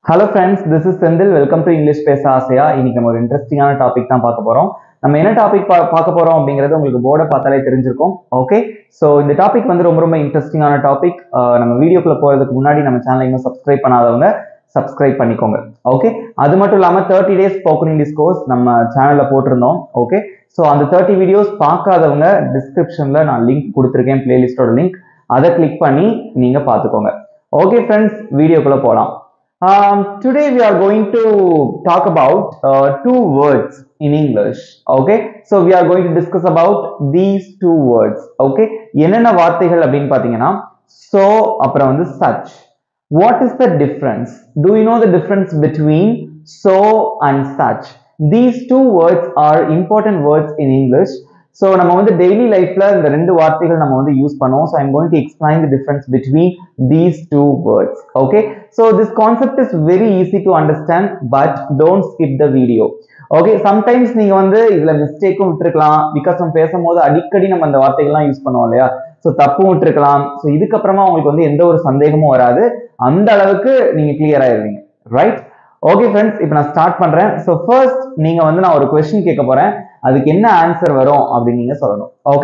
Hello friends this is Senthil welcome to English பேச ஆசையா இன்னைக்கு நம்ம ஒரு இன்ட்ரெஸ்டிங்கான டாபிக் தான் பார்க்க போறோம் நம்ம என்ன டாபிக் பார்க்க போறோம் அப்படிங்கிறது உங்களுக்கு போர்டை பார்த்தாலே தெரிஞ்சிருக்கும் ஓகே ஸோ இந்த டாபிக் வந்து ரொம்ப ரொம்ப இன்ட்ரெஸ்டிங்கான டாபிக் நம்ம வீடியோக்குள்ள போறதுக்கு முன்னாடி நம்ம சேனலை இன்னும் சப்ஸ்கிரைப் பண்ணாதவங்க சப்ஸ்கிரைப் பண்ணிக்கோங்க ஓகே அது மட்டும் இல்லாமல் thirty days spoken English course நம்ம சேனலில் போட்டிருந்தோம் ஓகே ஸோ அந்த தேர்ட்டி வீடியோஸ் பார்க்காதவங்க டிஸ்கிரிப்ஷனில் நான் லிங்க் கொடுத்துருக்கேன் பிளேலிஸ்டோட லிங்க் அதை கிளிக் பண்ணி நீங்கள் பார்த்துக்கோங்க ஓகே ஃப்ரெண்ட்ஸ் வீடியோக்குள்ளே போகலாம் Um, today we are going to talk about uh, two words in English. Okay, so we are going to discuss about these two words. Okay, என்னென்ன வார்த்தைகள் அப்படின்னு பார்த்தீங்கன்னா so அப்புறம் வந்து such. What is the difference? Do you know the difference between so and such? These two words are important words in English. So நம்ம வந்து daily லைஃப்ல இந்த ரெண்டு வார்த்தைகள் நம்ம வந்து யூஸ் பண்ணுவோம் so I'm going to explain the difference between these two words okay so this concept is very easy to understand but don't skip the video okay sometimes நீங்க வந்து இதுல மிஸ்டேக்கும் விட்டுருக்கலாம் பிகாஸ் நம்ம பேசும்போது அடிக்கடி நம்ம அந்த வார்த்தைகள்லாம் யூஸ் பண்ணுவோம் இல்லையா ஸோ தப்பும் விட்டுருக்கலாம் ஸோ இதுக்கப்புறமா உங்களுக்கு வந்து எந்த ஒரு சந்தேகமும் வராது அந்த அளவுக்கு நீங்க கிளியர் ஆயிருவீங்க ரைட் ஓகே ஃப்ரெண்ட்ஸ் இப்போ நான் ஸ்டார்ட் பண்றேன் ஸோ ஃபர்ஸ்ட் நீங்க வந்து நான் ஒரு கொஸ்டின் கேட்க போறேன் அதுக்கு என்ன ஆன்சர் வரும் அப்படின்னு நீங்க சொல்லணும் ஓகே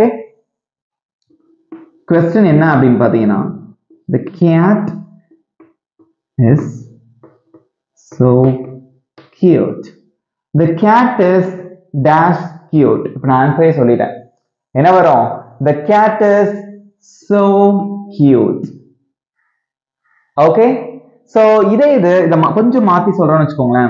கொஸ்டின் என்ன அப்படின்னு பாத்தீங்கன்னா the cat is so cute the cat is dash cute இப்போ நான் ஆன்சரே சொல்லிட்டேன் என்ன வரும் the cat is so cute okay so இதே இது இதை மா- கொஞ்சம் மாத்தி சொல்றோம்னு வச்சுக்கோங்களேன்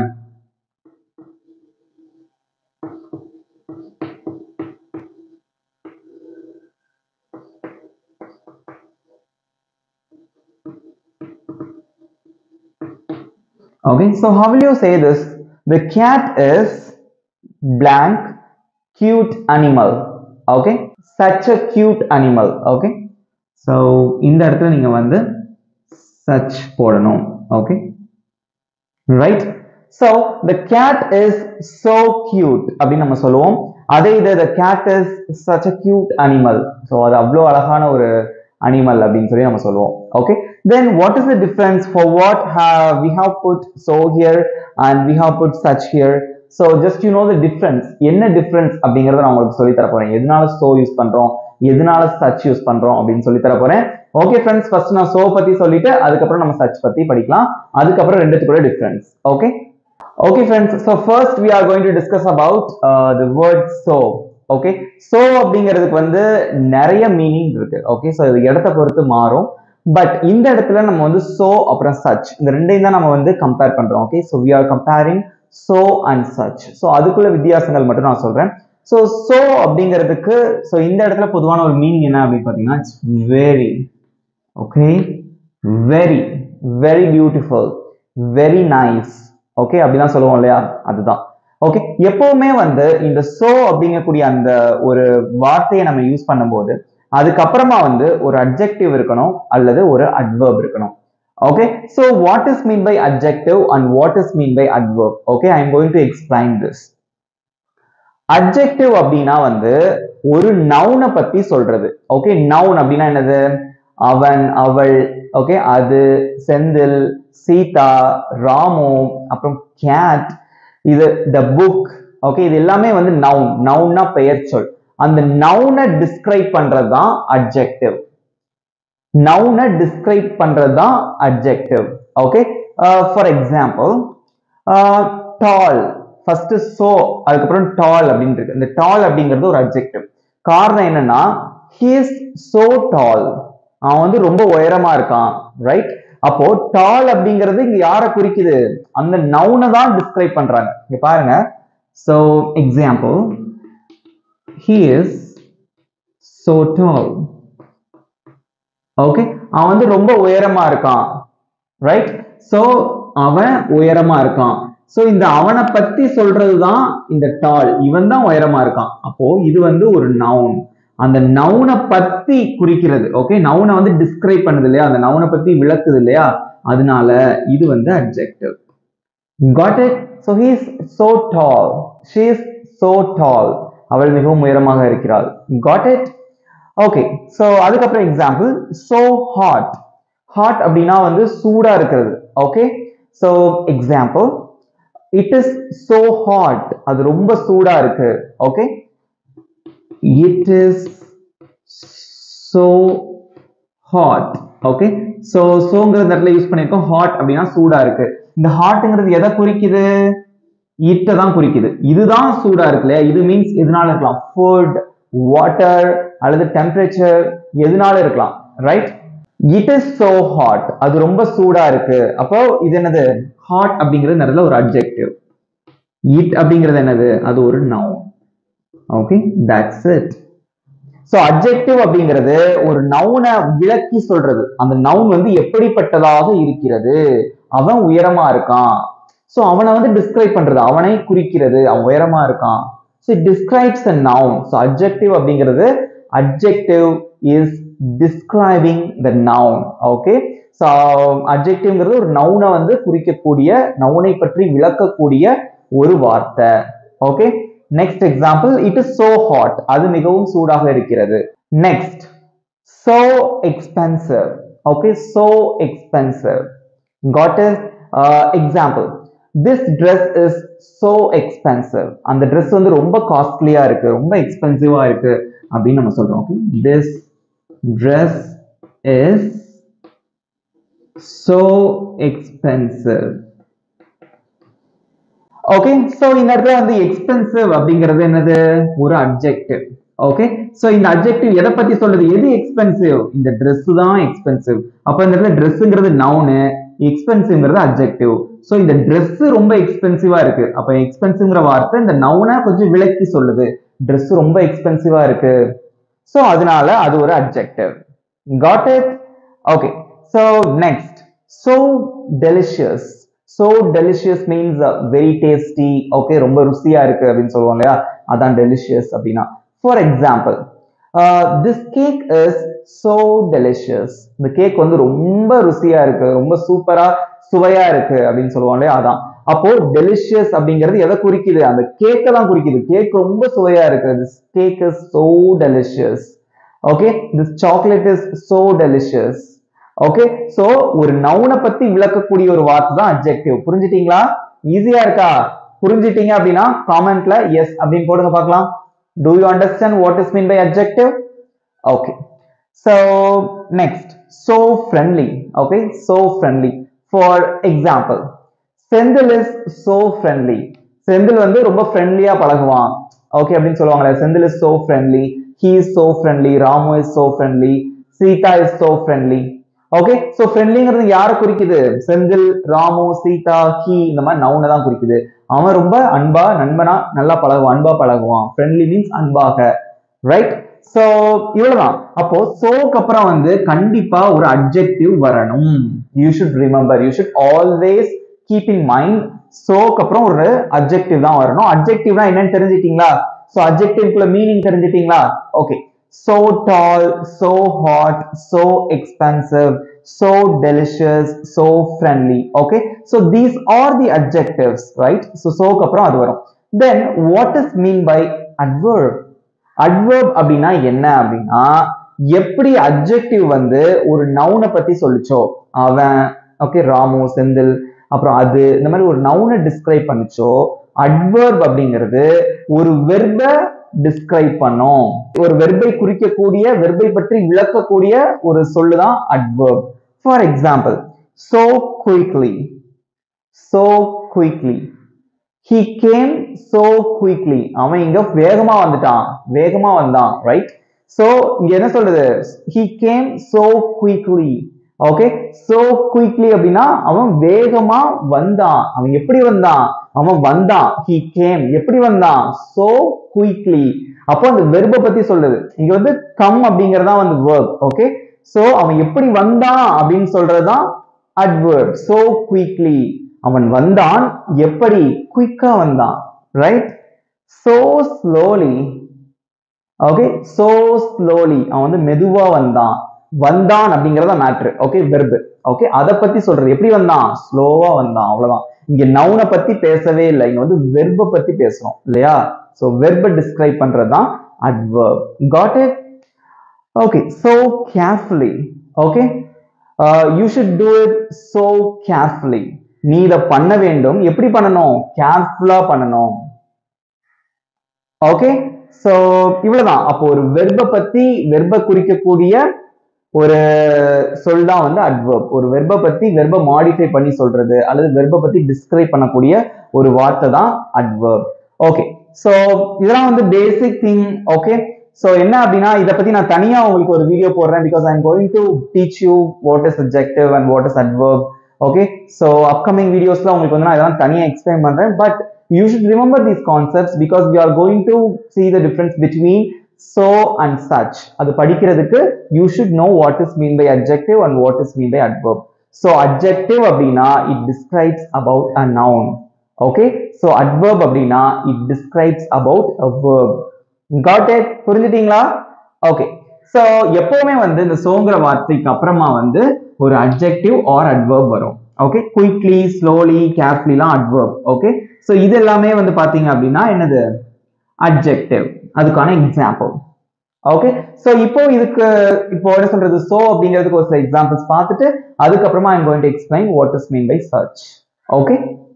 Okay, so how will you say this? The cat is blank, cute animal. Okay, such a cute animal. Okay, so இந்த இடத்துல நீங்க வந்து such போடணும். Okay, right? So the cat is so cute அப்படின்னு நம்ம சொல்லுவோம். அதே இது the cat is such a cute animal. So அது அவ்வளோ அழகான ஒரு அனிமல் அப்படின்னு சொல்லி நம்ம சொல்லுவோம். Okay. then what is the difference for what have we have put so here and we have put such here so just you know the difference என்ன difference அப்படிங்கறத நான் உங்களுக்கு சொல்லி தர போறேன் எதனால so யூஸ் பண்றோம் எதனால such யூஸ் பண்றோம் அப்படின்னு சொல்லி தர போறேன் ஓகே ஃப்ரெண்ட்ஸ் ஃபர்ஸ்ட் நான் so பத்தி சொல்லிட்டு அதுக்கப்புறம் நம்ம such பத்தி படிக்கலாம் அதுக்கப்புறம் ரெண்டுத்துக்குள்ள difference okay okay friends so first we are going to discuss about uh, the word so okay so அப்படிங்கிறதுக்கு வந்து நிறைய மீனிங் இருக்கு ஓகே ஸோ இது இடத்த பொறுத்து மாறும் பட் இந்த இடத்துல நம்ம வந்து so அப்புறம் such இந்த ரெண்டையும் தான் நம்ம வந்து கம்பேர் பண்றோம் okay so we are comparing so and such so அதுக்குள்ள வித்தியாசங்கள் மட்டும் நான் சொல்றேன் ஸோ so அப்படிங்கிறதுக்கு ஸோ இந்த இடத்துல பொதுவான ஒரு மீனிங் என்ன அப்படின்னு பார்த்தீங்கன்னா it's very okay very very beautiful very nice okay அப்படிதான் சொல்லுவோம் இல்லையா அதுதான் ஓகே எப்பவுமே வந்து இந்த சோ அப்படிங்கக்கூடிய அந்த ஒரு வார்த்தையை நம்ம யூஸ் பண்ணும்போது அதுக்கப்புறமா வந்து ஒரு அட்ஜெக்டிவ் இருக்கணும் அல்லது ஒரு அட்வர்ப் இருக்கணும் okay so what is mean by adjective and what is mean by adverb okay i am going to explain this adjective அப்படின்னா வந்து ஒரு நவுனை பத்தி சொல்றது ஓகே நவுன் அப்படின்னா என்னது அவன் அவள் ஓகே அது செந்தில் சீதா ராமு அப்புறம் கேட் இது த புக் ஓகே இது எல்லாமே வந்து நவுன் நவுன்னா பெயர் சொல் அந்த நவுனை டிஸ்கிரைப் பண்றது தான் அட்ஜெக்டிவ் நவுனை டிஸ்கிரைப் பண்றது தான் adjective okay for example tall first so அதுக்கப்புறம் டால் அப்படின்னு இருக்கு இந்த டால் அப்படிங்கிறது ஒரு அட்ஜெக்டிவ் காரணம் என்னன்னா he is so tall அவன் வந்து ரொம்ப உயரமா இருக்கான் ரைட் அப்போ டால் அப்படிங்கிறது இங்க யாரை குறிக்குது அந்த நவுனை தான் டிஸ்கிரைப் பண்றாங்க இங்க பாருங்க so example he is so tall okay அவன் வந்து ரொம்ப உயரமா இருக்கான் ரைட் சோ அவன் உயரமா இருக்கான் சோ இந்த அவனை பத்தி சொல்றதுதான் இந்த டால் இவன் தான் உயரமா இருக்கான் அப்போ இது வந்து ஒரு நவுன் அந்த நவுனை பத்தி குறிக்கிறது ஓகே நவுனை வந்து டிஸ்கிரைப் பண்ணுது இல்லையா அந்த நவுனை பத்தி விளக்குது இல்லையா அதனால இது வந்து adjective got it so he is so tall she is so tall அவள் மிகவும் உயரமாக இருக்கிறாள் got it ஓகே ஸோ அதுக்கப்புறம் எக்ஸாம்பிள் so hot ஹாட் அப்படின்னா வந்து சூடா இருக்கிறது okay so example it is so hot அது ரொம்ப சூடா இருக்கு okay it is so hot okay so சோங்கிற இடத்துல யூஸ் பண்ணியிருக்கோம் ஹாட் அப்படின்னா சூடா இருக்கு இந்த ஹாட்ங்கிறது எதை குறிக்குது இட்டை தான் குறிக்குது இதுதான் சூடா இருக்கு இல்லையா இது மீன்ஸ் எதனால இருக்கலாம் ஃபுட் வாட்டர் அல்லது டெம்பரேச்சர் எதனால இருக்கலாம் right it is so hot அது ரொம்ப சூடா இருக்கு அப்போ இது என்னது ஹாட் அப்படிங்கிறது இந்த இடத்துல ஒரு அப்ஜெக்டிவ் இட் அப்படிங்கிறது என்னது அது ஒரு noun okay that's it so adjective அப்படிங்கிறது ஒரு நவுனை விளக்கி சொல்றது அந்த நவுன் வந்து எப்படிப்பட்டதாக இருக்கிறது அவன் உயரமா இருக்கான் சோ அவனை வந்து டிஸ்கிரைப் பண்றது அவனை குறிக்கிறது அவன் உயரமா இருக்கான் so describes a noun so adjective அப்படிங்கிறது adjective is describing the noun okay so அப்ஜெக்டிவ்ங்கிறது ஒரு நவுனை வந்து குறிக்கக்கூடிய நவுனை பற்றி விளக்கக்கூடிய ஒரு வார்த்தை okay next example it is so hot அது மிகவும் சூடாக இருக்கிறது next so expensive okay so expensive got a uh, example this dress is so expensive அந்த dress வந்து ரொம்ப காஸ்ட்லியா இருக்கு ரொம்ப எக்ஸ்பென்சிவா இருக்கு அப்படின்னு நம்ம சொல்றோம் okay this dress is so expensive okay so இந்த இடத்துல வந்து எக்ஸ்பென்சிவ் அப்படிங்கிறது என்னது ஒரு அப்ஜெக்டிவ் ஓகே சோ இந்த அப்ஜெக்டிவ் எதை பத்தி சொல்லுது எது எக்ஸ்பென்சிவ் இந்த Dress தான் எக்ஸ்பென்சிவ் அப்ப இந்த இடத்துல ட்ரெஸ்ங்கிறது நவுனு எக்ஸ்பென்சிவ்ங்கிறது அப்ஜெக்டிவ் சோ இந்த Dress ரொம்ப எக்ஸ்பென்சிவா இருக்கு அப்ப எக்ஸ்பென்சிவ்ங்கிற வார்த்தை இந்த நவுனை கொஞ்சம் விளக்கி சொல்லுது Dress ரொம்ப எக்ஸ்பென்சிவா இருக்கு சோ அதனால அது ஒரு adjective got it okay so next so delicious so delicious means uh, very tasty okay ரொம்ப ருசியா இருக்கு அப்படின்னு சொல்லுவோம் இல்லையா அதான் delicious அப்படின்னா for example this cake is so delicious இந்த கேக் வந்து ரொம்ப ருசியா இருக்கு ரொம்ப சூப்பரா சுவையா இருக்கு அப்படின்னு சொல்லுவோம் இல்லையா அதான் அப்போ delicious அப்படிங்கிறது எதை குறிக்குது அந்த கேக்கை தான் குறிக்குது கேக் ரொம்ப சுவையா இருக்கு this cake is so delicious okay this chocolate is so delicious okay so ஒரு நவுனை பத்தி விளக்கக்கூடிய ஒரு வார்த்தை தான் அப்ஜெக்டிவ் புரிஞ்சிட்டீங்களா ஈஸியா இருக்கா புரிஞ்சிட்டீங்க அப்படின்னா காமெண்ட்ல எஸ் அப்படின்னு போடுங்க பார்க்கலாம் do you understand what is mean by adjective okay so next so friendly okay so friendly for example Senthil is so friendly Senthil வந்து ரொம்ப ஃப்ரெண்ட்லியா பழகுவான் ஓகே அப்படின்னு சொல்லுவாங்களே Senthil is so friendly he is so friendly Ramu is so friendly Sita is so friendly okay so ஃப்ரெண்ட்லிங்கிறது யாரை குறிக்குது Senthil Ramu Sita he இந்த மாதிரி நவுனை தான் குறிக்குது அவன் ரொம்ப அன்பா நண்பனா நல்லா பழகுவான் அன்பா பழகுவான் ஃப்ரெண்ட்லி மீன்ஸ் அன்பாக ரைட் சோ இவ்வளவுதான் அப்போ சோக்கு அப்புறம் வந்து கண்டிப்பா ஒரு அப்ஜெக்டிவ் வரணும் you should remember you should always keep in mind சோக்கு அப்புறம் ஒரு அப்ஜெக்டிவ் தான் வரணும் அப்ஜெக்டிவ்னா என்னன்னு தெரிஞ்சிட்டீங்களா சோ அப்ஜெக்டிவ்க்குள்ள மீனிங் தெரிஞ்சிட்டீங்களா okay so tall, so hot, so expensive, so delicious, so friendly. Okay, so these are the adjectives, right? So so க்கு அப்புறம் அது வரும். Then what is mean by adverb? adverb அப்படின்னா என்ன அப்படின்னா எப்படி adjective வந்து ஒரு நவுனை பத்தி சொல்லுச்சோ அவன் ஓகே ராமு செந்தில் அப்புறம் அது இந்த மாதிரி ஒரு நவுனை டிஸ்கிரைப் பண்ணுச்சோ adverb அப்படிங்கிறது ஒரு வெர்ப டிஸ்கிரைப் பண்ணும் ஒரு வெர்பை குறிக்கக்கூடிய வெர்பை பற்றி விளக்கக்கூடிய ஒரு சொல்லுதான் adverb for example so quickly so quickly he came so quickly அவன் இங்க வேகமா வந்துட்டான் வேகமா வந்தான் ரைட் so இங்க என்ன சொல்றது he came so quickly okay so quickly அப்படின்னா அவன் வேகமா வந்தான் அவன் எப்படி வந்தான் அவன் வந்தான் he came எப்படி வந்தான் so quickly அப்போ அந்த வெர்ப பத்தி சொல்லுது இங்க வந்து கம் அப்படிங்கறதா வந்து verb ஓகே சோ அவன் எப்படி வந்தான் அப்படின்னு சொல்றதுதான் adverb so quickly அவன் வந்தான் எப்படி குயிக்கா வந்தான் right so slowly okay so slowly அவன் வந்து மெதுவா வந்தான் வந்தான் அப்படிங்கறத மேட்ரு ஓகே வெர்பு ஓகே அதை பத்தி சொல்றது எப்படி வந்தான் ஸ்லோவா வந்தான் அவ்வளவுதான் இங்க நவுனை பத்தி பேசவே இல்லை இங்க வந்து வெர்ப பத்தி பேசுறோம் இல்லையா சோ வெர்ப டிஸ்கிரைப் பண்றதுதான் adverb got it okay so carefully okay uh, you should do it so carefully நீ இதை பண்ண வேண்டும் எப்படி பண்ணணும் கேர்ஃபுல்லா பண்ணணும் ஓகே சோ இவ்வளவுதான் அப்போ ஒரு வெர்ப பத்தி வெர்ப குறிக்கக்கூடிய ஒரு சொல் தான் வந்து அட்வர்ப் ஒரு வெர்ப பத்தி வெர்ப மாடிஃபை பண்ணி சொல்றது அல்லது வெர்ப பத்தி டிஸ்கிரைப் பண்ணக்கூடிய ஒரு வார்த்தை தான் அட்வர்ப் ஓகே சோ இதெல்லாம் வந்து பேசிக் திங் ஓகே சோ என்ன அப்படின்னா இதை பத்தி நான் தனியா உங்களுக்கு ஒரு வீடியோ போடுறேன் because I am going to teach you what is adjective and what is adverb okay so upcoming வீடியோஸ்ல உங்களுக்கு வந்து நான் இதெல்லாம் தனியா எக்ஸ்பிளைன் பண்றேன் but you should remember these concepts because we are going to see the difference between so and such அது படிக்கிறதுக்கு you should know what is mean by adjective and what is mean by adverb so adjective அப்படின்னா it describes about a noun okay so adverb அப்படின்னா it describes about a verb got it புரிஞ்சுட்டீங்களா okay so எப்பவுமே வந்து இந்த சோங்கிற வார்த்தைக்கு அப்புறமா வந்து ஒரு அட்ஜெக்டிவ் ஆர் அட்வர்ப் வரும் ஓகே குயிக்லி ஸ்லோலி கேர்ஃபுல்லிலாம் அட்வர்ப் ஓகே ஸோ இது எல்லாமே வந்து பாத்தீங்க அப்படின்னா என்னது அட்ஜெக்டிவ் அதுக்கான எக்ஸாம்பிள் ஓகே சோ இப்போ இதுக்கு இப்போ என்ன சொல்றது சோ அப்படிங்கிறதுக்கு ஒரு சில எக்ஸாம்பிள்ஸ் பார்த்துட்டு அதுக்கப்புறமா I'm going to explain what is mean by சர்ச் okay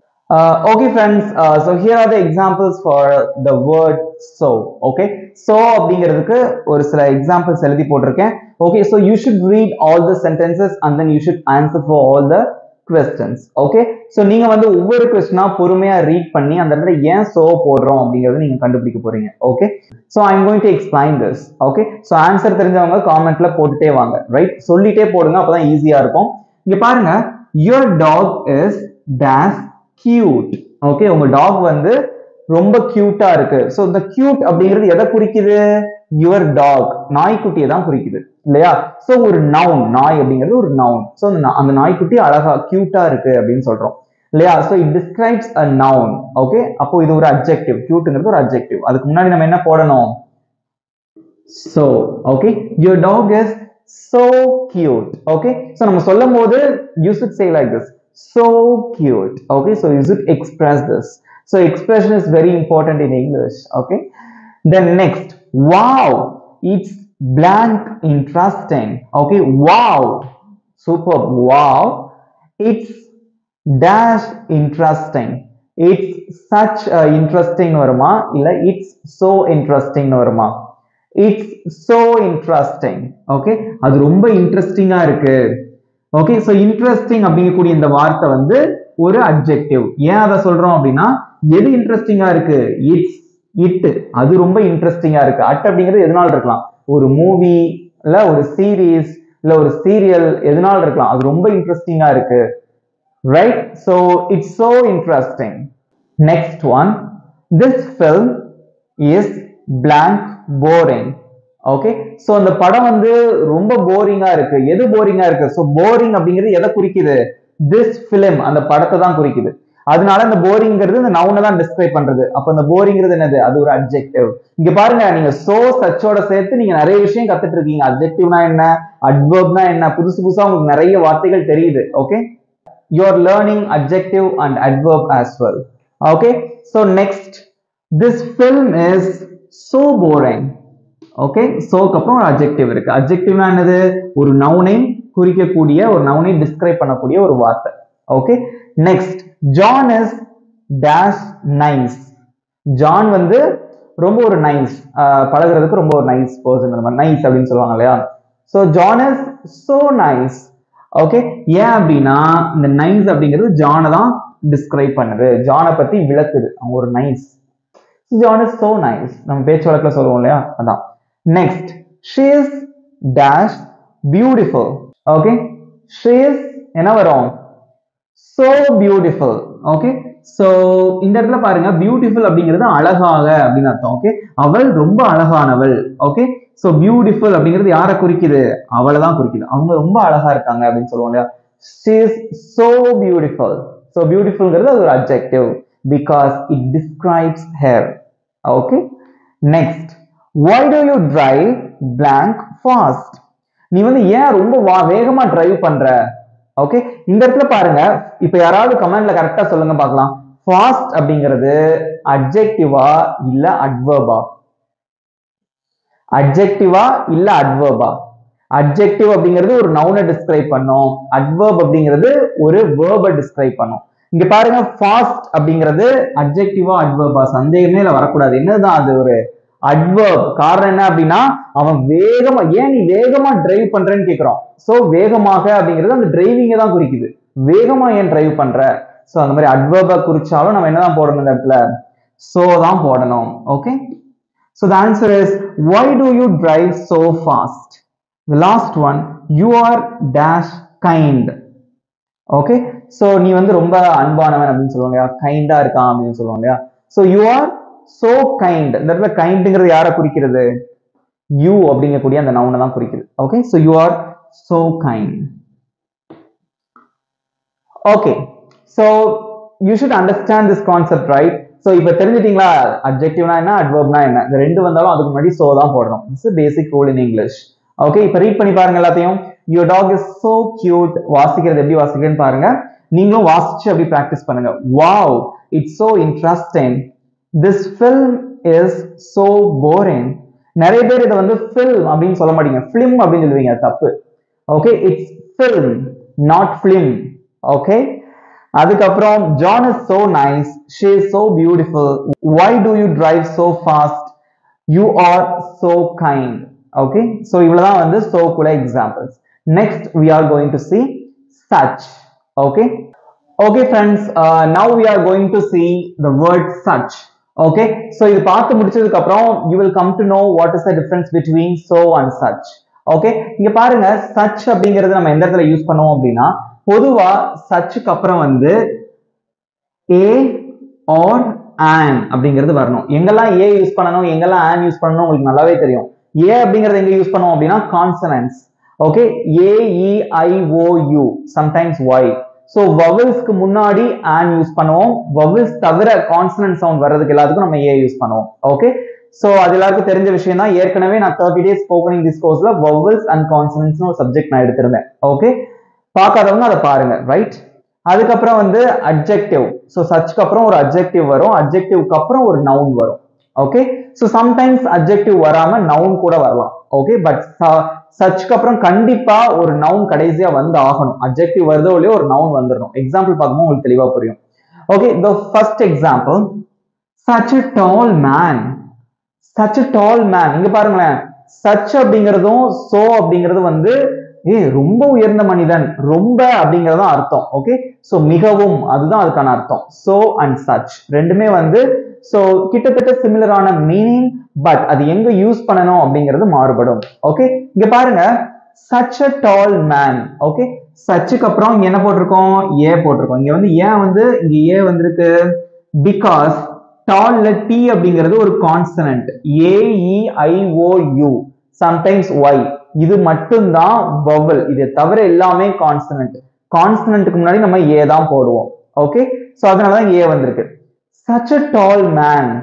okay friends so here are the examples for the word so okay so அப்படிங்கிறதுக்கு ஒரு சில எக்ஸாம்பிள்ஸ் எழுதி போட்டிருக்கேன் okay so you should read all the sentences and then you should answer for all the questions okay so நீங்க வந்து ஒவ்வொரு கொஸ்டினா பொறுமையா read பண்ணி அந்த இடத்துல ஏன் சோ போடுறோம் அப்படிங்கறத நீங்க கண்டுபிடிக்க போறீங்க okay so I'm going to explain this okay so answer தெரிஞ்சவங்க காமெண்ட்ல போட்டுட்டே வாங்க ரைட் சொல்லிட்டே போடுங்க அப்பதான் ஈஸியா இருக்கும் இங்க பாருங்க your dog is dash cute okay உங்க டாக் வந்து ரொம்ப கியூட்டா இருக்கு ஸோ இந்த கியூட் அப்படிங்கிறது எதை குறிக்குது யுவர் டாக் நாய்க்குட்டியை தான் குறிக்குது இல்லையா சோ ஒரு நவுன் நாய் அப்படிங்கிறது ஒரு நவுன் சோ அந்த நாய்க்குட்டி அழகா கியூட்டா இருக்கு அப்படின்னு சொல்றோம் இல்லையா so it describes a noun okay அப்போ இது ஒரு அப்ஜெக்டிவ் கியூட்ங்கிறது ஒரு அப்ஜெக்டிவ் அதுக்கு முன்னாடி நம்ம என்ன போடணும் so okay your dog is so cute okay so நம்ம சொல்லும் போது you should say like this so cute okay so you should express this so expression is very important in english okay then next wow it's blank interesting okay wow superb wow it's dash interesting it's such a interesting வருமா இல்ல it's so interesting வருமா it's so interesting okay அது ரொம்ப இன்ட்ரெஸ்டிங்கா இருக்கு okay so interesting அப்படிங்கக்கூடிய இந்த வார்த்தை வந்து ஒரு அப்ஜெக்டிவ் ஏன் அதை சொல்றோம் அப்படின்னா எது இன்ட்ரெஸ்டிங்கா இருக்கு இட்ஸ் இட் அது ரொம்ப இன்ட்ரெஸ்டிங்கா இருக்கு அட் அப்படிங்கிறது எதனால இருக்கலாம் ஒரு மூவி இல்ல ஒரு சீரீஸ் இல்ல ஒரு சீரியல் எதனால இருக்கலாம் அது ரொம்ப இன்ட்ரெஸ்டிங்கா இருக்கு right so it's so interesting next one this film is blank boring okay so அந்த படம் வந்து ரொம்ப போரிங்கா இருக்கு எது போரிங்கா இருக்கு சோ போரிங் அப்படிங்கிறது எதை குறிக்குது திஸ் பிலிம் அந்த படத்தை தான் குறிக்குது அதனால இந்த போரிங்கிறது இந்த நவுனை தான் டிஸ்கிரைப் பண்றது அப்ப இந்த போரிங்கிறது என்னது அது ஒரு அப்ஜெக்டிவ் இங்க பாருங்க நீங்க சோ சச்சோட சேர்த்து நீங்க நிறைய விஷயம் கத்துட்டு இருக்கீங்க அப்ஜெக்டிவ்னா என்ன அட்வர்ப்னா என்ன புதுசு புதுசா உங்களுக்கு நிறைய வார்த்தைகள் தெரியுது okay you are learning adjective and adverb as well okay so next this film is so boring okay சோக்கு அப்புறம் ஒரு அப்ஜெக்டிவ் இருக்கு அப்ஜெக்டிவ்னா என்னது ஒரு நவுனை குறிக்கக்கூடிய ஒரு நவுனை டிஸ்கிரைப் பண்ணக்கூடிய ஒரு வார்த்தை okay next John is dash nice John வந்து ரொம்ப ஒரு நைஸ் பழகுறதுக்கு ரொம்ப ஒரு நைஸ் பர்சன் அந்த மாதிரி நைஸ் அப்படின்னு சொல்லுவாங்க இல்லையா so John is so nice okay ஏன் அப்படின்னா இந்த நைஸ் அப்படிங்கிறது ஜானை தான் டிஸ்கிரைப் பண்ணுது ஜானை பத்தி விளக்குது அவங்க ஒரு nice John is so nice நம்ம பேச்சு வழக்கில் சொல்லுவோம் இல்லையா அதான் next she is dash beautiful okay she is என்ன வரும் சோ பியூட்டிஃபுல் ஓகே சோ இந்த இடத்துல பாருங்க பியூட்டிஃபுல் அப்படிங்கிறது அழகாக அப்படின்னு அர்த்தம் ஓகே அவள் ரொம்ப அழகானவள் ஓகே சோ பியூட்டிஃபுல் அப்படிங்கிறது யாரை குறிக்குது அவளை தான் குறிக்குது அவங்க ரொம்ப அழகா இருக்காங்க அப்படின்னு சொல்லுவோம் இல்லையா she is so beautiful so பியூட்டிஃபுல்ங்கிறது அது ஒரு adjective because it describes her okay next why do you drive blank fast நீ வந்து ஏன் ரொம்ப வா- வேகமா டிரைவ் பண்ற ஓகே இந்த இடத்துல பாருங்க இப்ப யாராவது கமெண்ட்ல கரெக்டா சொல்லுங்க பார்க்கலாம் ஃபாஸ்ட் அப்படிங்கிறது அட்ஜெக்டிவா இல்ல அட்வர்பா அட்ஜெக்டிவா இல்ல அட்வர்பா அட்ஜெக்டிவ் அப்படிங்கிறது ஒரு நவுனை டிஸ்கிரைப் பண்ணும் அட்வர்ப் அப்படிங்கிறது ஒரு வேர்பை டிஸ்கிரைப் பண்ணும் இங்க பாருங்க ஃபாஸ்ட் அப்படிங்கிறது அட்ஜெக்டிவா அட்வர்பா சந்தேகமே இல்ல வரக்கூடாது என்னதான் அது ஒரு அட்வர்ப் காரணம் என்ன அப்படின்னா அவன் வேகமா ஏன் நீ வேகமா டிரைவ் பண்றேன்னு கேக்குறோம் சோ வேகமாக அப்படிங்கிறது அந்த டிரைவிங்கை தான் குறிக்குது வேகமா ஏன் டிரைவ் பண்ற சோ அந்த மாதிரி அட்வர்ப குறிச்சாலும் நம்ம என்னதான் போடணும் இந்த இடத்துல சோ தான் போடணும் okay so the answer is why do you drive so fast the last one you are dash kind okay so நீ வந்து ரொம்ப அன்பானவன் அப்படின்னு சொல்லுவோம் இல்லையா கைண்டா இருக்கான் அப்படின்னு சொல்லுவோம் இல்லையா so you are so kind இந்த இடத்துல கைண்டுங்கிறது யாரை குறிக்கிறது யூ அப்படிங்கக்கூடிய அந்த நவுனை தான் குறிக்குது okay so you are so kind okay so you should understand this concept right so இப்போ தெரிஞ்சிட்டீங்களா அப்ஜெக்டிவ்னா என்ன அட்வர்ப்னா என்ன இந்த ரெண்டு வந்தாலும் அதுக்கு முன்னாடி சோ தான் போடணும் it's basic rule in English okay இப்போ ரீட் பண்ணி பாருங்க எல்லாத்தையும் your dog is so cute வாசிக்கிறது எப்படி வாசிக்கிறேன்னு பாருங்க நீங்களும் வாசிச்சு அப்படி ப்ராக்டிஸ் பண்ணுங்க wow it's so interesting this film is so boring நிறைய பேர் இதை வந்து ஃபில்ம் அப்படின்னு சொல்ல மாட்டீங்க ஃபிலிம் அப்படின்னு சொல்லுவீங்க அது தப்பு okay it's film not film okay அதுக்கப்புறம் John is so nice she is so beautiful why do you drive so fast you are so kind okay so இவ்வளவுதான் வந்து சோக்குள்ள examples next we are going to see such okay okay friends now we are going to see the word such okay so இது பார்த்து முடிச்சதுக்கு அப்புறம் you will come to know what is the difference between so and such okay இங்க பாருங்க such அப்படிங்கறது நம்ம எந்த இடத்துல யூஸ் பண்ணுவோம் அப்படின்னா பொதுவா சச்சுக்கு அப்புறம் வந்து ஏ ஆர் ஆன் அப்படிங்கிறது வரணும் எங்கெல்லாம் ஏ யூஸ் பண்ணணும் எங்கெல்லாம் ஆன் யூஸ் பண்ணணும் உங்களுக்கு நல்லாவே தெரியும் ஏ அப்படிங்கறது எங்க யூஸ் பண்ணுவோம் அப்படின்னா consonants okay A E I O U sometimes Y so வவல்ஸ்க்கு முன்னாடி ஆன் யூஸ் பண்ணுவோம் வவல்ஸ் தவிர கான்சனன்ட் சவுண்ட் வர்றதுக்கு எல்லாத்துக்கும் நம்ம ஏ யூஸ் பண்ணுவோம் ஓகே ஸோ அது எல்லாருக்கும் தெரிஞ்ச விஷயம் தான் ஏற்கனவே நான் தேர்ட்டி டேஸ் ஸ்போக்கனிங் டிஸ் கோர்ஸ்ல வவல்ஸ் அண்ட் கான்சனன்ட்ஸ்னு ஒரு சப்ஜெக்ட் நான் எடுத்திருந்தேன் ஓகே பார்க்காதவங்க அதை பாருங்க ரைட் அதுக்கப்புறம் வந்து அப்ஜெக்டிவ் ஸோ சச்சுக்கு அப்புறம் ஒரு அப்ஜெக்டிவ் வரும் அப்ஜெக்டிவ்க்கு அப்புறம் ஒரு நவுன் வரும் ஓகே ஸோ சம்டைம்ஸ் அப்ஜெக்டிவ் வராம நவுன் கூட வரலாம் ஓகே பட் சச்சுக்கு அப்புறம் கண்டிப்பா ஒரு நவுன் கடைசியா வந்து ஆகணும் அப்ஜெக்டிவ் வருதோ இல்லையோ ஒரு நவுன் வந்துடணும் எக்ஸாம்பிள் பார்க்கும்போது உங்களுக்கு தெளிவா புரியும் okay the first example such a tall man such a tall man இங்க பாருங்களேன் சச் அப்படிங்கிறதும் சோ அப்படிங்கிறது வந்து ஏ ரொம்ப உயர்ந்த மனிதன் ரொம்ப அப்படிங்கறதும் அர்த்தம் ஓகே சோ மிகவும் அதுதான் அதுக்கான அர்த்தம் சோ அண்ட் சச் ரெண்டுமே வந்து சோ கிட்டத்தட்ட சிமிலரான மீனிங் பட் அது எங்க யூஸ் பண்ணணும் அப்படிங்கிறது மாறுபடும் ஓகே இங்க பாருங்க such a tall man okay சச்சுக்கு அப்புறம் இங்க என்ன போட்டிருக்கோம் ஏ போட்டிருக்கோம் இங்க வந்து ஏன் வந்து இங்க ஏ வந்திருக்கு பிகாஸ் டால்ல டி அப்படிங்கிறது ஒரு கான்சனன்ட் ஏஇஐஓயு சம்டைம்ஸ் ஒய் இது மட்டும்தான் வவல் இதை தவிர எல்லாமே கான்சனன்ட் கான்சனன்ட்டுக்கு முன்னாடி நம்ம ஏ தான் போடுவோம் ஓகே சோ அதனாலதான் ஏ வந்திருக்கு such a tall man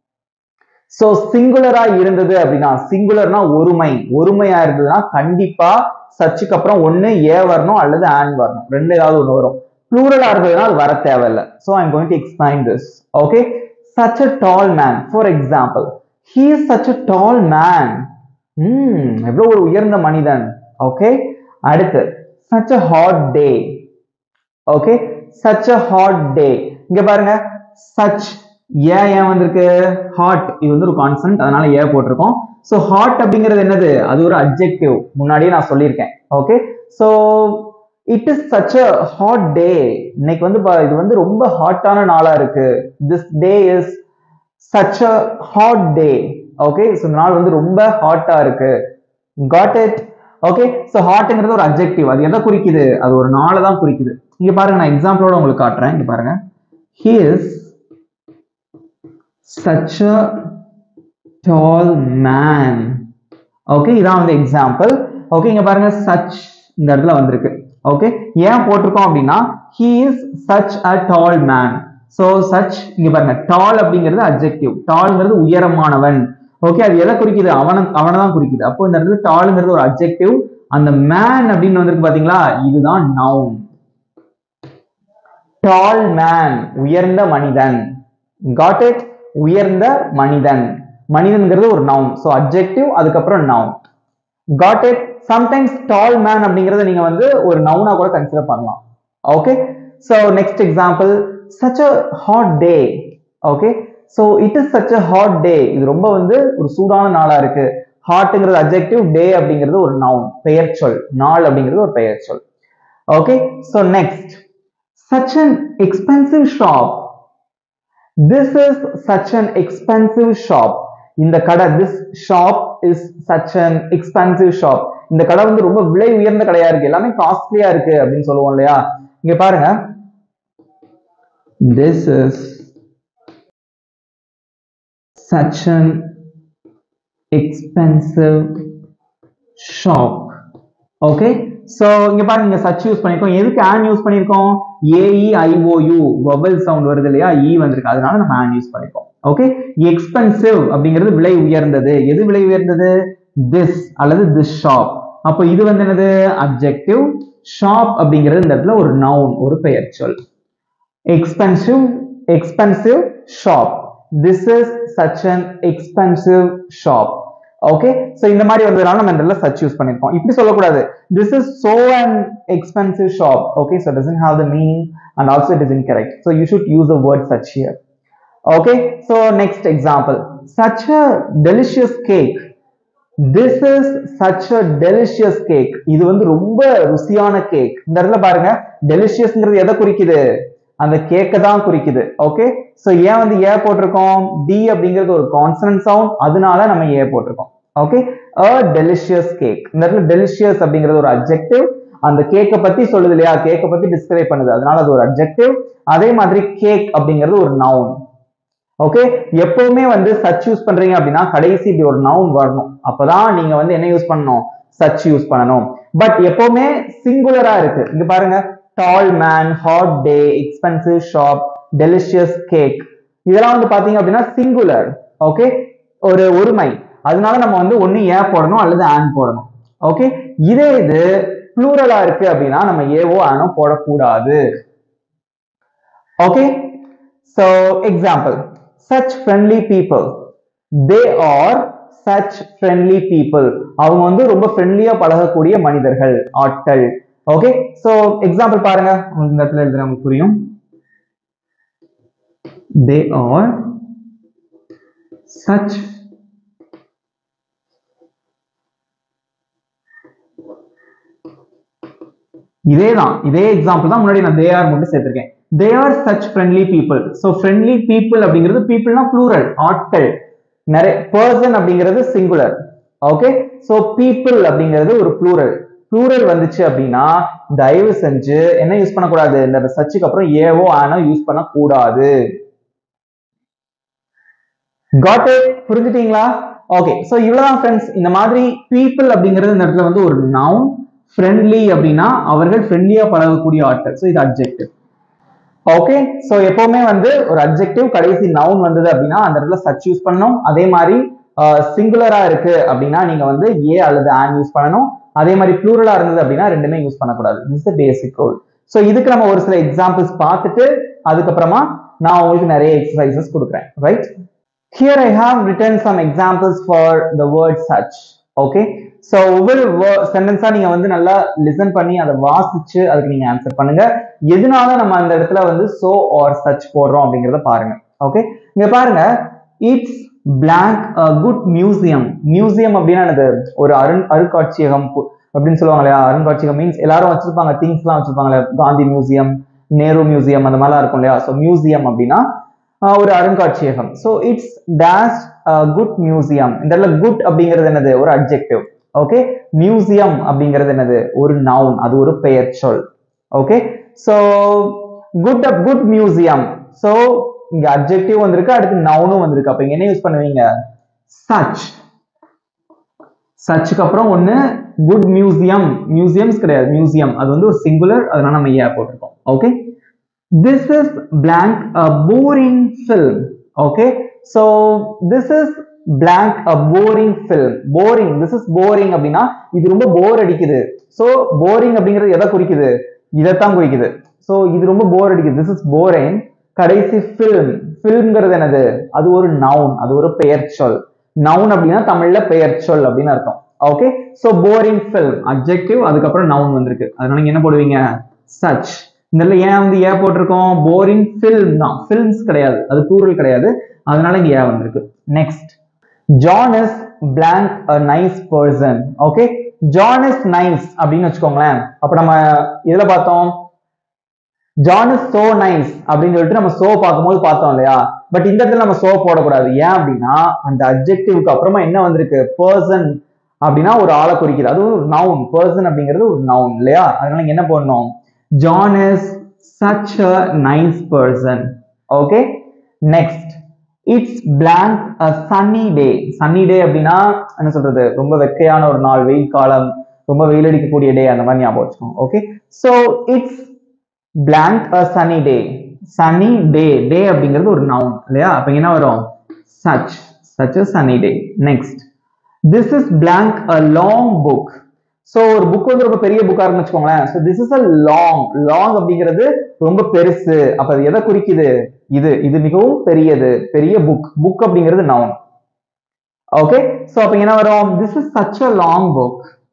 so சிங்குலரா இருந்தது அப்படின்னா சிங்குலர்னா ஒருமை ஒருமையா இருந்ததுன்னா கண்டிப்பா சச்சுக்கு அப்புறம் ஒண்ணு ஏ வரணும் அல்லது ஆன் வரணும் ரெண்டு ஏதாவது ஒண்ணு வரும் ப்ளூரலா இருந்ததுன்னா அது வர தேவையில்ல so I'm going to explain this okay such a tall man for example he is such a tall man hmm எவ்வளவு ஒரு உயர்ந்த மனிதன் ஓகே அடுத்து such a hot day okay such a hot day இங்க பாருங்க சச் ஏன் ஏன் வந்திருக்கு ஹாட் இது வந்து ஒரு கான்சன்ட் அதனால ஏ போட்டிருக்கோம் ஸோ ஹாட் அப்படிங்கிறது என்னது அது ஒரு அப்ஜெக்டிவ் முன்னாடியே நான் சொல்லியிருக்கேன் okay so it is such a hot day இன்னைக்கு வந்து பா- இது வந்து ரொம்ப ஹாட்டான நாளா இருக்கு this day is such a hot day okay so இந்த நாள் வந்து ரொம்ப ஹாட்டா இருக்கு காட் இட் ஓகே ஸோ ஹாட்ங்கிறது ஒரு அப்ஜெக்டிவ் அது எதை குறிக்குது அது ஒரு நாளை தான் குறிக்குது இங்க பாருங்க நான் எக்ஸாம்பிளோட உங்களுக்கு காட்டுறேன் இங்க பாருங்க he is such a tall man okay இதான் வந்து எக்ஸாம்பிள் ஓகே இங்க பாருங்க சச் இந்த இடத்துல வந்திருக்கு ஓகே ஏன் போட்டிருக்கோம் அப்படின்னா he is such a tall man so such இங்க பாருங்க டால் அப்படிங்கிறது அப்ஜெக்டிவ் டால்ங்கிறது உயரமானவன் ஓகே அது எதை குறிக்குது அவன அவனை தான் குறிக்குது அப்போ இந்த இடத்துல டால்ங்கிறது ஒரு அப்ஜெக்டிவ் அந்த மேன் அப்படின்னு வந்திருக்கு பாத்தீங்களா இதுதான் நவுன் டால் மேன் உயர்ந்த மனிதன் காட் இட் உயர்ந்த மனிதன் மனிதன்கிறது ஒரு நவுன் ஸோ அப்ஜெக்டிவ் அதுக்கப்புறம் noun got it sometimes tall man அப்படிங்கறத நீங்க வந்து ஒரு நவுனா கூட கன்சிடர் பண்ணலாம் okay so next example such a hot day okay so it is such a hot day இது ரொம்ப வந்து ஒரு சூடான நாளா இருக்கு ஹாட்ங்கிறது அப்ஜெக்டிவ் டே அப்படிங்கிறது ஒரு நவுன் பெயர் சொல் நாள் அப்படிங்கிறது ஒரு பெயர் சொல் okay so next such an expensive shop this is such an expensive shop இந்த கடை this shop is such an expensive shop இந்த கடை வந்து ரொம்ப விலை உயர்ந்த கடையா இருக்கு எல்லாமே காஸ்ட்லியா இருக்கு அப்படின்னு சொல்லுவோம் இல்லையா இங்க பாருங்க this is such an expensive shop okay so இங்க பாருங்க இங்க சச் யூஸ் பண்ணிருக்கோம் எதுக்கு ஆன் யூஸ் பண்ணிருக்கோம் ஏஇ ஐஓயு வவல் சவுண்ட் வருது இல்லையா இ வந்திருக்கு அதனால நம்ம ஆன் யூஸ் பண்ணிருக்கோம் ஓகே எக்ஸ்பென்சிவ் அப்படிங்கிறது விலை உயர்ந்தது எது விலை உயர்ந்தது திஸ் அல்லது திஸ் ஷாப் அப்போ இது வந்து என்னது அப்ஜெக்டிவ் ஷாப் அப்படிங்கிறது இந்த இடத்துல ஒரு நவுன் ஒரு பெயர் சொல் expensive expensive shop this is such an expensive shop okay so இந்த மாதிரி வந்ததுனால நம்ம இந்த இடத்துல சச் யூஸ் பண்ணிருக்கோம் இப்படி சொல்லக்கூடாது this is so an expensive shop okay so it doesn't have the meaning and also it is incorrect so you should use the word such here okay so next example such a delicious cake this is such a delicious cake இது வந்து ரொம்ப ருசியான cake இந்த இடத்துல பாருங்க டெலிஷியஸ்ங்கிறது எதை குறிக்குது அந்த கேக்கை தான் குறிக்குது ஓகே சோ ஏன் வந்து ஏ போட்டிருக்கோம் டி அப்படிங்கிறது ஒரு கான்சனன்ட் சவுண்ட் அதனால நம்ம ஏ போட்டிருக்கோம் ஓகே a delicious கேக் இந்த இடத்துல டெலிஷியஸ் அப்படிங்கிறது ஒரு அப்ஜெக்டிவ் அந்த கேக்கை பத்தி சொல்லுது இல்லையா கேக்கை பத்தி டிஸ்கிரைப் பண்ணுது அதனால அது ஒரு அப்ஜெக்டிவ் அதே மாதிரி கேக் அப்படிங்கிறது ஒரு நவுன் ஓகே எப்பவுமே வந்து சச் யூஸ் பண்றீங்க அப்படின்னா கடைசி இப்படி ஒரு நவுன் வரணும் அப்பதான் நீங்க வந்து என்ன யூஸ் பண்ணணும் சச் யூஸ் பண்ணணும் பட் எப்பவுமே சிங்குலரா இருக்கு இங்க பாருங்க tall man hot day expensive shop delicious cake இதெல்லாம் வந்து பாத்தீங்க அப்படின்னா சிங்குலர் ஓகே ஒரு ஒருமை அதனால நம்ம வந்து ஒண்ணு ஏ போடணும் அல்லது ஆன் போடணும் ஓகே இதே இது ப்ளூரலா இருக்கு அப்படின்னா நம்ம ஏவோ ஆனோ போடக்கூடாது okay so example such friendly people they are such friendly people அவங்க வந்து ரொம்ப ஃப்ரெண்ட்லியா பழகக்கூடிய மனிதர்கள் ஆட்கள் ஓகே சோ எக்ஸாம்பிள் பாருங்க உங்களுக்கு இந்த இடத்துல எழுதுற நமக்கு புரியும் they are such இதே தான் இதே எக்ஸாம்பிள் தான் முன்னாடி நான் தே ஆர் மட்டும் சேர்த்திருக்கேன் they are such friendly people so friendly people அப்படிங்கிறது பீப்புள்னா ப்ளூரல் ஆட்கள் நிறைய பர்சன் அப்படிங்கிறது சிங்குலர் ஓகே ஸோ பீப்புள் அப்படிங்கிறது ஒரு ப்ளூரல் ப்ளூரல் வந்துச்சு அப்படின்னா தயவு செஞ்சு என்ன யூஸ் பண்ணக்கூடாது இந்த சச்சுக்கு அப்புறம் ஏவோ ஆனோ யூஸ் பண்ணக்கூடாது காட் புரிஞ்சுட்டீங்களா ஓகே சோ இவ்வளவுதான் ஃப்ரெண்ட்ஸ் இந்த மாதிரி பீப்புள் அப்படிங்கிறது இந்த இடத்துல வந்து ஒரு நவுன் ஃப்ரெண்ட்லி அப்படின்னா அவர்கள் ஃப்ரெண்ட்லியா பழகக்கூடிய ஆட்கள் ஸோ இது அப்ஜெக்டிவ் ஓகே சோ எப்பவுமே வந்து ஒரு அப்ஜெக்டிவ் கடைசி நவுன் வந்தது அப்படின்னா அந்த இடத்துல சச் யூஸ் பண்ணணும் அதே மாதிரி சிங்குலரா இருக்கு அப்படின்னா நீங்க வந்து ஏ அல்லது ஆன் யூஸ் பண்ணணும் அதே மாதிரி ப்ளூரலா இருந்தது அப்படின்னா ரெண்டுமே யூஸ் பண்ணக்கூடாது இஸ் பேசிக் ரூல் ஸோ இதுக்கு நம்ம ஒரு சில எக்ஸாம்பிள்ஸ் பார்த்துட்டு அதுக்கப்புறமா நான் உங்களுக்கு நிறைய எக்ஸசைசஸ் கொடுக்குறேன் right here I have written some examples for the word such okay so ஒவ்வொரு சென்டென்ஸா நீங்க வந்து நல்லா லிசன் பண்ணி அதை வாசிச்சு அதுக்கு நீங்க ஆன்சர் பண்ணுங்க எதனால நம்ம அந்த இடத்துல வந்து சோ ஆர் சச் போடுறோம் அப்படிங்கறத பாருங்க ஓகே இங்க பாருங்க it's blank good museum museum அப்படின்னா என்னது ஒரு அருண் அருங்காட்சியகம் அப்படின்னு சொல்லுவாங்க இல்லையா அருங்காட்சியகம் மீன்ஸ் எல்லாரும் வச்சிருப்பாங்க திங்ஸ் எல்லாம் வச்சிருப்பாங்க காந்தி மியூசியம் நேரு மியூசியம் அந்த மாதிரிலாம் இருக்கும் இல்லையா ஸோ மியூசியம் அப்படின்னா ஒரு அருங்காட்சியகம் so it's dash good museum இந்த இடத்துல குட் அப்படிங்கிறது என்னது ஒரு அப்ஜெக்டிவ் ஓகே மியூசியம் அப்படிங்கிறது என்னது ஒரு நவுன் அது ஒரு பெயர் சொல் okay so good good museum so இங்க அப்ஜெக்டிவ் வந்திருக்கு அடுத்து நவுனும் வந்திருக்கு அப்ப இங்க என்ன யூஸ் பண்ணுவீங்க சச் சச்சுக்கு அப்புறம் ஒண்ணு குட் மியூசியம் மியூசியம்ஸ் கிடையாது மியூசியம் அது வந்து ஒரு சிங்குலர் அதனால நம்ம ஏ போட்டிருக்கோம் okay this is blank a boring film okay so this is blank a boring film boring this is boring அப்படின்னா இது ரொம்ப போர் அடிக்குது ஸோ போரிங் அப்படிங்கிறது எதை குறிக்குது இதைத்தான் குறிக்குது ஸோ இது ரொம்ப போர் அடிக்குது திஸ் இஸ் போரிங் கடைசி ஃபில்ம் ஃபில்ம்ங்கிறது என்னது அது ஒரு நவுன் அது ஒரு பெயர் சொல் நவுன் அப்படின்னா தமிழ்ல பெயர் சொல் அப்படின்னு அர்த்தம் okay so boring film adjective அதுக்கப்புறம் நவுன் வந்திருக்கு அதனால நீங்க என்ன போடுவீங்க சச் இந்த இடத்துல ஏன் வந்து ஏன் போட்டிருக்கோம் போரிங் ஃபில்ம் தான் ஃபில்ம்ஸ் கிடையாது அது ப்ளூரல் கிடையாது அதனால இங்க ஏன் வந்திருக்கு next John is blank a nice person okay John is nice அப்படின்னு வச்சுக்கோங்களேன் அப்ப நம்ம எதுல பார்த்தோம் ஜான் இஸ் சோ நைஸ் அப்படின்னு சொல்லிட்டு நம்ம சோ பார்க்கும்போது பார்த்தோம் இல்லையா பட் இந்த இடத்துல நம்ம சோ போடக்கூடாது ஏன் அப்படின்னா அந்த அப்ஜெக்டிவ்க்கு அப்புறமா என்ன வந்திருக்கு பர்சன் அப்படின்னா ஒரு ஆளை குறிக்குது அதுவும் ஒரு நவுன் பர்சன் அப்படிங்கிறது ஒரு நவுன் இல்லையா அதனால இங்க என்ன பண்ணணும் John is such a nice person okay next it's blank a sunny day sunny day அப்படின்னா என்ன சொல்றது ரொம்ப வெக்கையான ஒரு நாள் வெயில் காலம் ரொம்ப வெயில் அடிக்கக்கூடிய டே அந்த மாதிரி ஞாபகம் வச்சுக்கோங்க okay so it's blank a sunny day sunny day day அப்படிங்கிறது ஒரு noun இல்லையா அப்ப என்ன வரும் such such a sunny day next this is blank a long book so ஒரு புக் வந்து ரொம்ப பெரிய புக்கா இருக்குன்னு வச்சுக்கோங்களேன் so this is a long long அப்படிங்கிறது ரொம்ப பெருசு அப்ப அது எதை குறிக்குது இது இது மிகவும் பெரியது பெரிய புக் புக் அப்படிங்கிறது noun ஓகே சோ அப்ப என்ன வரும் this is such a long book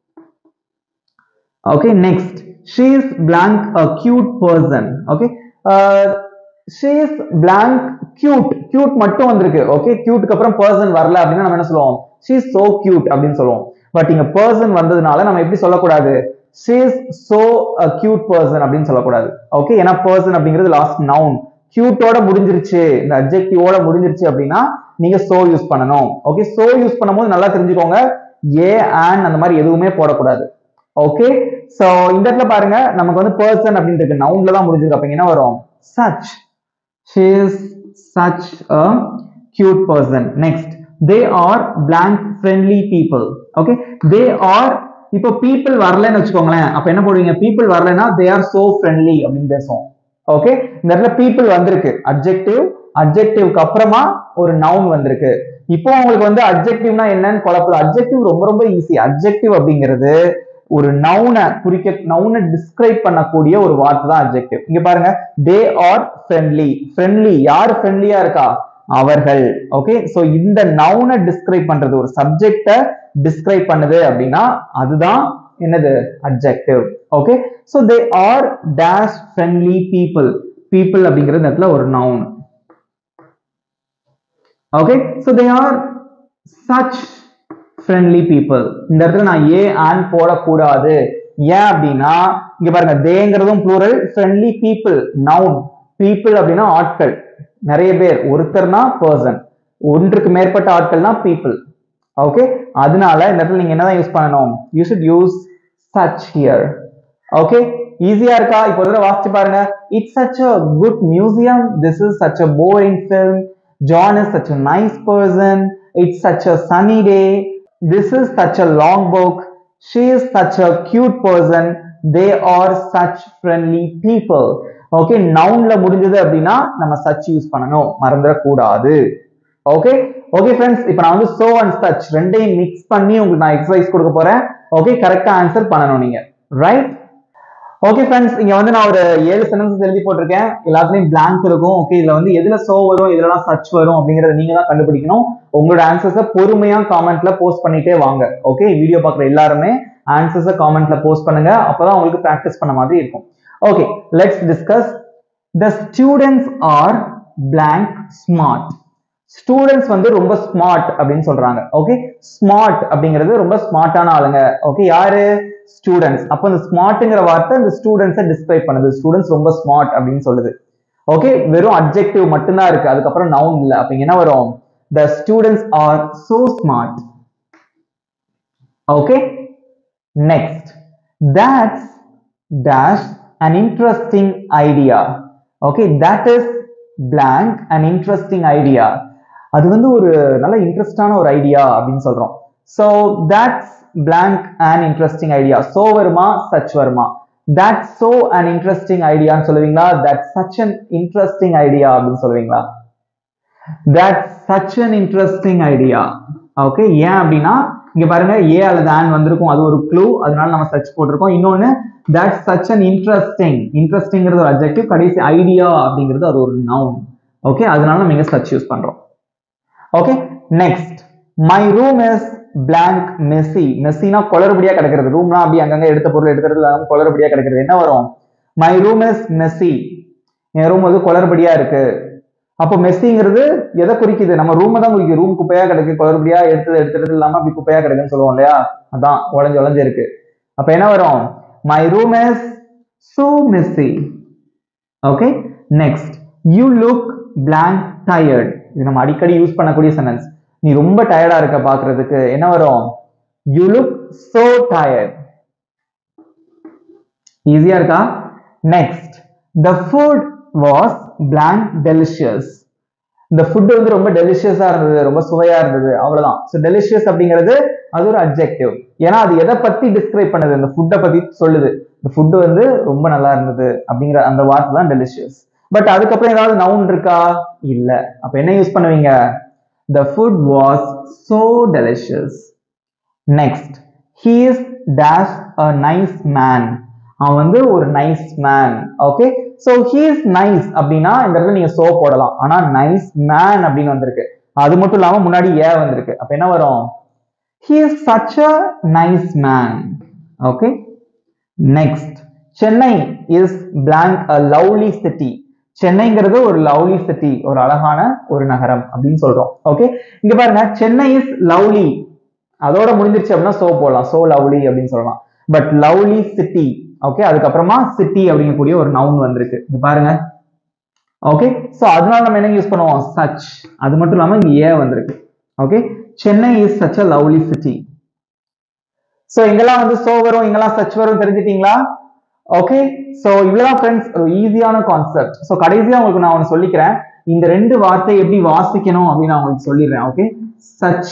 okay next she is blank a cute person okay uh, she is blank cute cute மட்டும் வந்திருக்கு ஓகே கியூட்க்கு அப்புறம் person வரல அப்படின்னா நம்ம என்ன சொல்லுவோம் she is so cute அப்படின்னு சொல்லுவோம் பட் இங்க person வந்ததுனால நம்ம எப்படி சொல்லக்கூடாது she is so a cute person அப்படின்னு சொல்லக்கூடாது ஓகே ஏன்னா person அப்படிங்கிறது லாஸ்ட் noun கியூட்டோட முடிஞ்சிருச்சு இந்த அப்ஜெக்டிவோட முடிஞ்சிருச்சு அப்படின்னா நீங்க so யூஸ் பண்ணணும் ஓகே so யூஸ் பண்ணும்போது நல்லா தெரிஞ்சுக்கோங்க ஏ and அந்த மாதிரி எதுவுமே போடக்கூடாது ஓகே சோ இந்த இடத்துல பாருங்க நமக்கு வந்து பர்சன் அப்படின்னு இருக்கு நவுன்ல தான் முடிஞ்சிருக்கு அப்ப இங்க என்ன வரும் such she is such a cute person next they are blank friendly people okay they are இப்போ people வரலன்னு வச்சுக்கோங்களேன் அப்ப என்ன போடுவீங்க people வரலைன்னா they are so friendly அப்படின்னு பேசுவோம் ஓகே இந்த இடத்துல people வந்திருக்கு adjective அப்ஜெக்டிவ்க்கு அப்புறமா ஒரு நவுன் வந்திருக்கு இப்போ உங்களுக்கு வந்து அப்ஜெக்டிவ்னா என்னன்னு குழப்பம் அப்ஜெக்டிவ் ரொம்ப ரொம்ப ஈஸி அப்ஜெக்டிவ் அப்படிங்கிறது ஒரு நவுனை குறிக்க நவுனை டிஸ்கிரைப் பண்ணக்கூடிய ஒரு வார்த்தை தான் அப்ஜெக்டிவ் இங்க பாருங்க தே ஆர் ஃப்ரெண்ட்லி ஃப்ரெண்ட்லி யார் ஃப்ரெண்ட்லியா இருக்கா அவர்கள் ஓகே சோ இந்த நவுனை டிஸ்கிரைப் பண்றது ஒரு சப்ஜெக்ட டிஸ்கிரைப் பண்ணுது அப்படின்னா அதுதான் என்னது adjective okay so they are dash friendly people people அப்படிங்கிறது இந்த இடத்துல ஒரு noun okay so they are such friendly people இந்த இடத்துல நான் ஏ ஆன் போடக்கூடாது ஏன் அப்படின்னா இங்க பாருங்க தேங்கிறதும் plural friendly people noun people அப்படின்னா ஆட்கள் நிறைய பேர் ஒருத்தர்னா பர்சன் ஒன்றுக்கு மேற்பட்ட ஆட்கள்னா பீப்புள் ஓகே அதனால இந்த இடத்துல நீங்க என்னதான் யூஸ் பண்ணணும் you should use such here okay ஈஸியா இருக்கா இப்போ ஒரு தடவை வாசிச்சு பாருங்க it's such a good museum this is such a boring film John is such a nice person it's such a sunny day this is such a long book she is such a cute person they are such friendly people okay நவுன்ல முடிஞ்சது அப்படின்னா நம்ம such use பண்ணணும் மறந்துடக்கூடாது okay okay friends இப்போ நான் வந்து so and such ரெண்டையும் மிக்ஸ் பண்ணி உங்களுக்கு நான் எக்ஸசைஸ் கொடுக்க போறேன் ஓகே கரெக்டா ஆன்சர் பண்ணணும் நீங்க ரைட் ஓகே ஃப்ரெண்ட்ஸ் இங்க வந்து நான் ஒரு ஏழு சென்டென்சஸ் எழுதி போட்டிருக்கேன் எல்லாத்துலயும் blank இருக்கும் ஓகே இதுல வந்து எதுல சோ வரும் எதுலலாம் சர்ச் வரும் அப்படிங்கறத நீங்க தான் கண்டுபிடிக்கணும் உங்களோட ஆன்சர்ஸை பொறுமையா காமெண்ட்ல போஸ்ட் பண்ணிட்டே வாங்க ஓகே வீடியோ பார்க்குற எல்லாருமே ஆன்சர்ஸை காமெண்ட்ல போஸ்ட் பண்ணுங்க அப்பதான் உங்களுக்கு ப்ராக்டிஸ் பண்ண மாதிரி இருக்கும் okay let's discuss the students are blank smart students வந்து ரொம்ப ஸ்மார்ட் அப்படின்னு சொல்றாங்க ஓகே ஸ்மார்ட் அப்படிங்கிறது ரொம்ப ஸ்மார்ட்டான ஆளுங்க ஓகே யாரு ஸ்டூடெண்ட்ஸ் அப்போ இந்த ஸ்மார்ட்ங்கிற வார்த்தை இந்த ஸ்டூடெண்ட்ஸை டிஸ்கிரைப் பண்ணுது ஸ்டூடெண்ட்ஸ் ரொம்ப ஸ்மார்ட் அப்படின்னு சொல்லுது ஓகே வெறும் அப்ஜெக்டிவ் மட்டும்தான் இருக்கு அதுக்கப்புறம் நவுன் இல்ல அப்ப இங்க என்ன வரும் the students are so smart okay next that's dash an interesting idea okay that is blank an interesting idea அது வந்து ஒரு நல்ல இன்ட்ரெஸ்டான ஒரு ஐடியா அப்படின்னு சொல்றோம் so that's blank an interesting idea so வருமா such வருமா that's so an interesting ஐடியான்னு சொல்லுவீங்களா that's such an interesting idea அப்படின்னு சொல்லுவீங்களா that's such an interesting idea okay ஏன் அப்படின்னா இங்க பாருங்க ஏ அல்லது ஆன் வந்திருக்கும் அது ஒரு க்ளூ அதனால நம்ம சர்ச் போட்டிருக்கோம் இன்னொன்னு that's such an interesting இன்ட்ரெஸ்டிங்கிறது ஒரு அப்ஜெக்டிவ் கடைசி ஐடியா அப்படிங்கிறது அது ஒரு நவுன் ஓகே அதனால நம்ம இங்க சர்ச் யூஸ் பண்றோம் okay next my room is blank messy மெஸ்ஸினா குளறுபடியா கிடக்கிறது ரூம்னா அப்படி அங்கங்க எடுத்த பொருள் எடுக்கிறது இல்லாம குளறுபடியா கிடக்கிறது என்ன வரும் மை ரூம் இஸ் மெஸ்ஸி என் ரூம் வந்து குளறுபடியா இருக்கு அப்போ மெஸ்ஸிங்கிறது எதை குறிக்குது நம்ம ரூம் தான் குறிக்குது ரூம் குப்பையா கிடக்கு குளறுபடியா எடுத்தது எடுத்தது இல்லாம அப்படி குப்பையா கிடக்குன்னு சொல்லுவோம் இல்லையா அதான் உடஞ்சு உடஞ்சு இருக்கு அப்ப என்ன வரும் my room is so messy okay next you look blank tired இது நம்ம அடிக்கடி யூஸ் பண்ணக்கூடிய சென்டென்ஸ் நீ ரொம்ப டயர்டா இருக்க பாக்குறதுக்கு என்ன வரும் யூ லுக் so tired ஈஸியா இருக்கா next the food was blank delicious இந்த ஃபுட் வந்து ரொம்ப டெலிஷியஸா இருந்தது ரொம்ப சுவையா இருந்தது அவ்வளவுதான் ஸோ டெலிஷியஸ் அப்படிங்கிறது அது ஒரு அப்ஜெக்டிவ் ஏன்னா அது எதை பத்தி டிஸ்கிரைப் பண்ணுது இந்த ஃபுட்டை பத்தி சொல்லுது இந்த ஃபுட் வந்து ரொம்ப நல்லா இருந்தது அப்படிங்கிற அந்த வார்த்தை தான் டெலிஷியஸ் பட் அதுக்கப்புறம் ஏதாவது நவுன் இருக்கா இல்ல அப்ப என்ன யூஸ் பண்ணுவீங்க the food was so delicious next he is dash a nice man அவன் வந்து ஒரு nice man okay so he is nice அப்படின்னா இந்த இடத்துல நீங்க சோ போடலாம் ஆனா நைஸ் மேன் அப்படின்னு வந்திருக்கு அது மட்டும் இல்லாம முன்னாடி ஏ வந்திருக்கு அப்ப என்ன வரும் he is such a nice man okay next Chennai is blank a lovely city சென்னைங்கிறது ஒரு லவ்லி சிட்டி ஒரு அழகான ஒரு நகரம் அப்படின்னு சொல்றோம் ஓகே இங்க பாருங்க சென்னை இஸ் லவ்லி அதோட முடிஞ்சிருச்சு அப்படின்னா சோ போடலாம் சோ லவ்லி அப்படின்னு சொல்லலாம் பட் லவ்லி சிட்டி ஓகே அதுக்கப்புறமா சிட்டி அப்படிங்கக்கூடிய ஒரு நவுன் வந்திருக்கு இங்க பாருங்க ஓகே சோ அதனால நம்ம என்ன யூஸ் பண்ணுவோம் சச் அது மட்டும் இல்லாம இங்க ஏ வந்திருக்கு okay Chennai is such a lovely city so எங்கெல்லாம் வந்து சோ வரும் எங்கெல்லாம் சச் வரும் தெரிஞ்சிட்டீங்களா ஓகே சோ இவ்வளவுதான் ஃப்ரெண்ட்ஸ் ஒரு ஈஸியான கான்செப்ட் சோ கடைசியா உங்களுக்கு நான் ஒன்று சொல்லிக்கிறேன் இந்த ரெண்டு வார்த்தை எப்படி வாசிக்கணும் அப்படின்னு நான் உங்களுக்கு சொல்லிடுறேன் okay such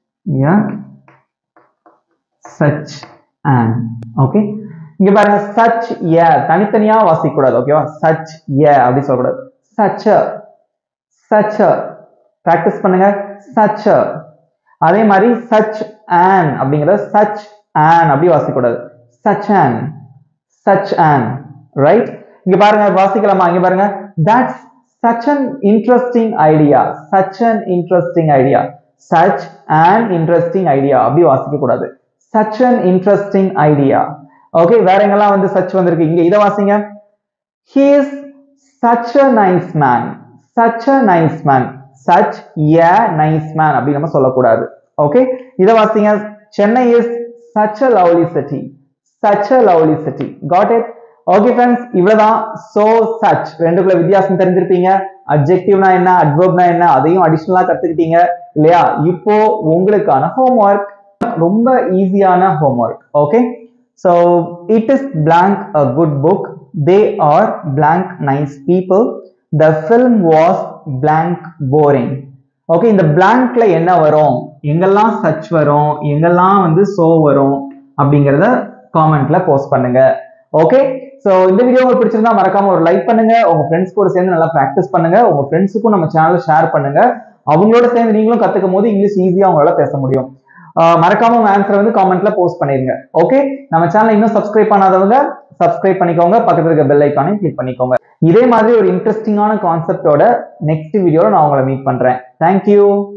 such and okay இங்க பாருங்க சச் ஏ தனித்தனியா வாசிக்க கூடாது ஓகேவா சச் ஏ அப்படி சொல்லக்கூடாது சச்ச சச்ச பிராக்டிஸ் பண்ணுங்க சச்ச அதே மாதிரி சச் ஆன் அப்படிங்கறது சச் ஆன் அப்படி வாசிக்கக்கூடாது such an such an right இங்க பாருங்க வாசிக்கலாமா இங்க பாருங்க that's such an interesting idea such an interesting idea such an interesting idea அப்படி வாசிக்க கூடாது such an interesting idea okay வேற எங்கெல்லாம் வந்து சச் வந்திருக்கு இங்க இதை வாசிங்க he is such a nice man such a nice man such a nice man அப்படி நம்ம சொல்லக்கூடாது ஓகே இதை வாசிங்க Chennai is such a lovely city such a lovely city got it okay friends இவ்வளவுதான் சோ சச் ரெண்டுக்குள்ள வித்தியாசம் தெரிஞ்சிருப்பீங்க அப்ஜெக்டிவ்னா என்ன அட்வர்ப்னா என்ன அதையும் அடிஷனலா கத்துக்கிட்டீங்க இல்லையா இப்போ உங்களுக்கான ஹோம்ஒர்க் ரொம்ப ஈஸியான homework okay so it is blank a good book they are blank nice people the film was blank boring okay இந்த blankல என்ன வரும் எங்கெல்லாம் சச் வரும் எங்கெல்லாம் வந்து சோ வரும் அப்படிங்கறத காமெண்ட்ல போஸ்ட் பண்ணுங்க ஓகே சோ இந்த வீடியோ உங்களுக்கு பிடிச்சிருந்தா மறக்காம ஒரு லைக் பண்ணுங்க உங்க ஃப்ரெண்ட்ஸ் கூட சேர்ந்து நல்லா ப்ராக்டிஸ் பண்ணுங்க உங்க ஃப்ரெண்ட்ஸுக்கும் நம்ம சேனலை ஷேர் பண்ணுங்க அவங்களோட சேர்ந்து நீங்களும் கத்துக்கும் போது இங்கிலீஷ் ஈஸியா உங்களால பேச முடியும் ஆஹ் மறக்காம உங்க ஆன்சரை வந்து காமெண்ட்ல போஸ்ட் பண்ணிருங்க ஓகே நம்ம சேனலை இன்னும் சப்ஸ்கிரைப் பண்ணாதவங்க சப்ஸ்கிரைப் பண்ணிக்கோங்க பக்கத்துல இருக்க பெல் ஐக்கானையும் கிளிக் பண்ணிக்கோங்க இதே மாதிரி ஒரு இன்ட்ரெஸ்டிங்கான கான்செப்டோட நெக்ஸ்ட் வீடியோல நான் உங்களை மீட் பண்றேன் தேங்க்யூ